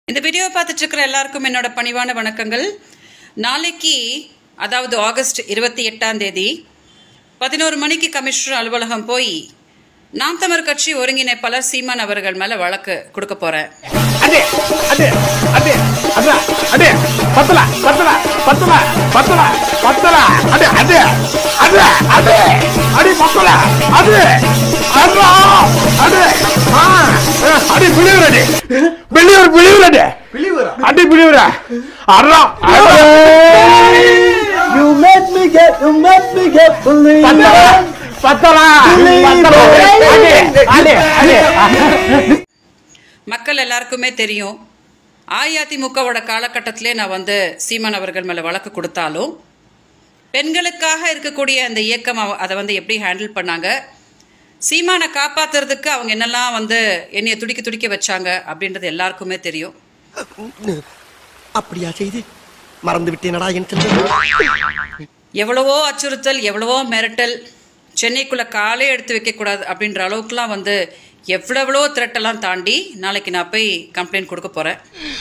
இந்த வீடியோ பார்த்துட்டு இருக்கிற எல்லாருக்கும் என்னோட பணிவான வணக்கங்கள் நாளைக்கு அதாவது ஆகஸ்ட் இருபத்தி எட்டாம் தேதி பதினோரு மணிக்கு கமிஷனர் அலுவலகம் போய் நாம் தமிழ் கட்சி ஒருங்கிணைப்பாளர் சீமான் அவர்கள் மேல வழக்கு கொடுக்க போறேன் அடே அடே அடே அடே அடே பத்தல பத்தல பத்தல பத்தல பத்தல அடே அடே அடே அடே அடி பத்தல அடே அடா அடே ஆ அடி பிளிவர் அடி பிளிவர் பிளிவர் அடி பிலிவரா அடி பிளிவர் அடா அடே You make me get, you make me get believe. பத்தல பத்தல பத்தல அடே அடே அடே மக்கள் எல்லாருக்குமே தெரியும் அஇஅதிமுகவோட காலகட்டத்திலே நான் வந்து சீமான் அவர்கள் மேலே வழக்கு கொடுத்தாலும் பெண்களுக்காக இருக்கக்கூடிய அந்த இயக்கம் அவ- அதை வந்து எப்படி ஹேண்டில் பண்ணாங்க சீமானை காப்பாத்துறதுக்கு அவங்க என்னெல்லாம் வந்து என்னைய துடிக்க துடிக்க வச்சாங்க அப்படின்றது எல்லாருக்குமே தெரியும் அப்படியா செய்தி மறந்து விட்டேனடா என் செல்வம் எவ்வளவோ அச்சுறுத்தல் எவ்வளவோ மிரட்டல் சென்னைக்குள்ளே காலே எடுத்து வைக்கக்கூடாது அப்படின்ற அளவுக்குலாம் வந்து எவ்வளவோ த்ரெட்டெல்லாம் தாண்டி நாளைக்கு நான் போய் கம்ப்ளைண்ட் கொடுக்க போகிறேன்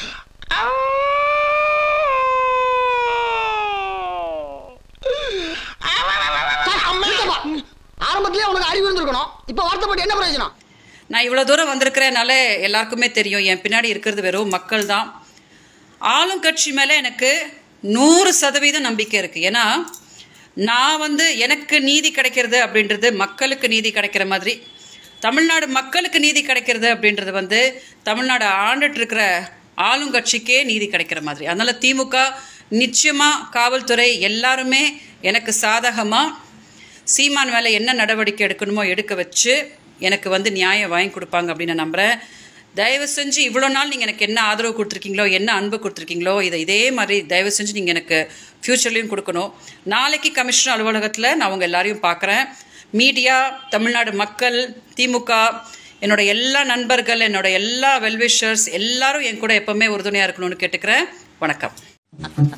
ஆரம்பத்திலே உனக்கு அறிவு இருந்திருக்கணும் இப்ப வருத்தப்பட்டு என்ன பிரயோஜனம் நான் இவ்வளோ தூரம் வந்திருக்கிறனால எல்லாருக்குமே தெரியும் என் பின்னாடி இருக்கிறது வெறும் மக்கள் தான் ஆளும் கட்சி மேலே எனக்கு நூறு சதவீதம் நம்பிக்கை இருக்குது ஏன்னா நான் வந்து எனக்கு நீதி கிடைக்கிறது அப்படின்றது மக்களுக்கு நீதி கிடைக்கிற மாதிரி தமிழ்நாடு மக்களுக்கு நீதி கிடைக்கிறது அப்படின்றது வந்து தமிழ்நாடு ஆண்டுட்டு இருக்கிற ஆளுங்கட்சிக்கே நீதி கிடைக்கிற மாதிரி அதனால் திமுக நிச்சயமாக காவல்துறை எல்லாருமே எனக்கு சாதகமாக சீமான் மேலே என்ன நடவடிக்கை எடுக்கணுமோ எடுக்க வச்சு எனக்கு வந்து நியாயம் வாங்கி கொடுப்பாங்க அப்படின்னு நான் நம்புகிறேன் தயவு செஞ்சு இவ்வளோ நாள் நீங்கள் எனக்கு என்ன ஆதரவு கொடுத்துருக்கீங்களோ என்ன அன்பு கொடுத்துருக்கீங்களோ இதை இதே மாதிரி தயவு செஞ்சு நீங்கள் எனக்கு ஃப்யூச்சர்லேயும் கொடுக்கணும் நாளைக்கு கமிஷனர் அலுவலகத்தில் நான் உங்கள் எல்லாரையும் பார்க்குறேன் மீடியா தமிழ்நாடு மக்கள் திமுக என்னோட எல்லா நண்பர்கள் என்னோட எல்லா வெல்விஷர்ஸ் எல்லாரும் என் கூட எப்பவுமே உறுதுணையாக இருக்கணும்னு கேட்டுக்கிறேன் வணக்கம்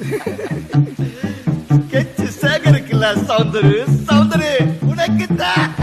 கெச்சு சேகருக்குல்ல சௌந்தரு சௌந்தரு உனக்கு தான்